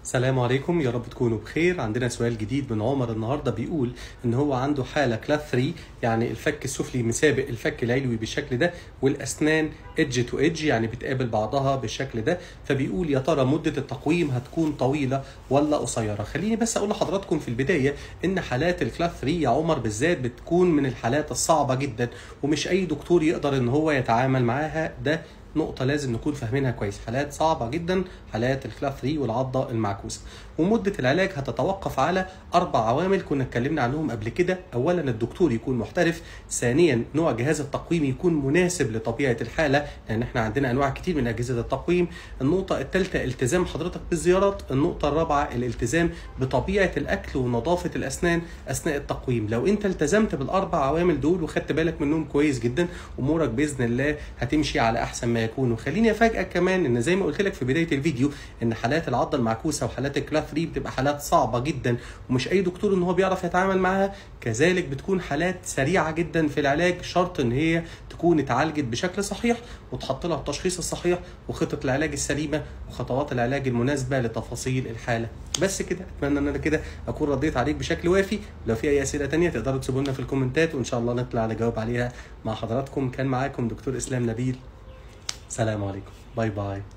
السلام عليكم يا رب تكونوا بخير عندنا سؤال جديد من عمر النهارده بيقول ان هو عنده حاله كلاس 3 يعني الفك السفلي مسابق الفك العلوي بالشكل ده والاسنان ايدج تو ايدج يعني بتقابل بعضها بالشكل ده فبيقول يا ترى مده التقويم هتكون طويله ولا قصيره خليني بس اقول لحضراتكم في البدايه ان حالات الكلاس 3 يا عمر بالذات بتكون من الحالات الصعبه جدا ومش اي دكتور يقدر ان هو يتعامل معاها ده نقطة لازم نكون فاهمينها كويس حالات صعبة جدا حالات الكلاس 3 والعضة المعكوسة ومدة العلاج هتتوقف على أربع عوامل كنا اتكلمنا عنهم قبل كده أولا الدكتور يكون محترف ثانيا نوع جهاز التقويم يكون مناسب لطبيعة الحالة لأن احنا عندنا أنواع كتير من أجهزة التقويم النقطة الثالثة التزام حضرتك بالزيارات النقطة الرابعة الالتزام بطبيعة الأكل ونظافة الأسنان أثناء التقويم لو أنت التزمت بالأربع عوامل دول وخدت بالك منهم كويس جدا أمورك بإذن الله هتمشي على أحسن ما يكون وخليني افاجئك كمان ان زي ما قلت لك في بدايه الفيديو ان حالات العضه المعكوسه وحالات الكلاس 3 بتبقى حالات صعبه جدا ومش اي دكتور ان هو بيعرف يتعامل معاها كذلك بتكون حالات سريعه جدا في العلاج شرط ان هي تكون اتعالجت بشكل صحيح وتحط لها التشخيص الصحيح وخطه العلاج السليمه وخطوات العلاج المناسبه لتفاصيل الحاله بس كده اتمنى ان انا كده اكون رديت عليك بشكل وافي لو في اي اسئله تانية تقدروا تسيبوا لنا في الكومنتات وان شاء الله نطلع نجاوب عليها مع حضراتكم كان معاكم دكتور اسلام نبيل سلام عليكم باي باي